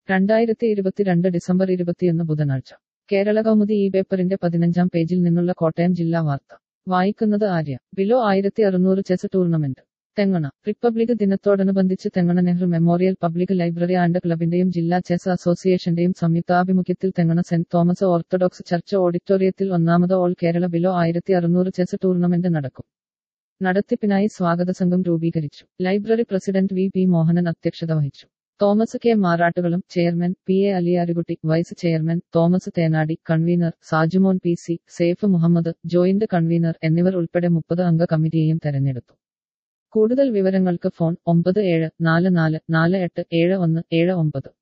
രണ്ടായിരത്തി ഇരുപത്തിരണ്ട് ഡിസംബർ ഇരുപത്തിയൊന്ന് ബുധനാഴ്ച കേരള കൗമുദി ഈ പേപ്പറിന്റെ പതിനഞ്ചാം പേജിൽ നിന്നുള്ള കോട്ടയം ജില്ലാ വാർത്ത വായിക്കുന്നത് ആര്യ ബിലോ ആയിരത്തി അറുന്നൂറ് ചെസ് ടൂർണമെന്റ് തെങ്ങണ റിപ്പബ്ലിക് ദിനത്തോടനുബന്ധിച്ച് Thengana Nehru memorial public library and ക്ലബിന്റെയും ജില്ലാ ചെസ് അസോസിയേഷന്റെയും സംയുക്താഭിമുഖ്യത്തിൽ Thengana saint Thomas orthodox church ഓഡിറ്റോറിയത്തിൽ ഒന്നാമത് ഓൾ കേരള ബിലോ ആയിരത്തി അറുന്നൂറ് ചെസ് ടൂർണമെന്റ് നടക്കും നടത്തിപ്പിനായി സ്വാഗത സംഘം രൂപീകരിച്ചു library president V P Mohanan അധ്യക്ഷത വഹിച്ചു തോമസ് കെ മാറാട്ടുകളും chairman P A Aliyarukutty vice chairman Thomas Thenady convener Sajumon P C Saif Muhammad joint convener എന്നിവർ ഉൾപ്പെടെ മുപ്പത് അംഗ കമ്മിറ്റിയെയും തെരഞ്ഞെടുത്തു കൂടുതൽ വിവരങ്ങൾക്ക് ഫോൺ ഒമ്പത് ഏഴ് നാല് നാല് നാല് എട്ട് ഏഴ് ഒന്ന് ഏഴ് ഒമ്പത്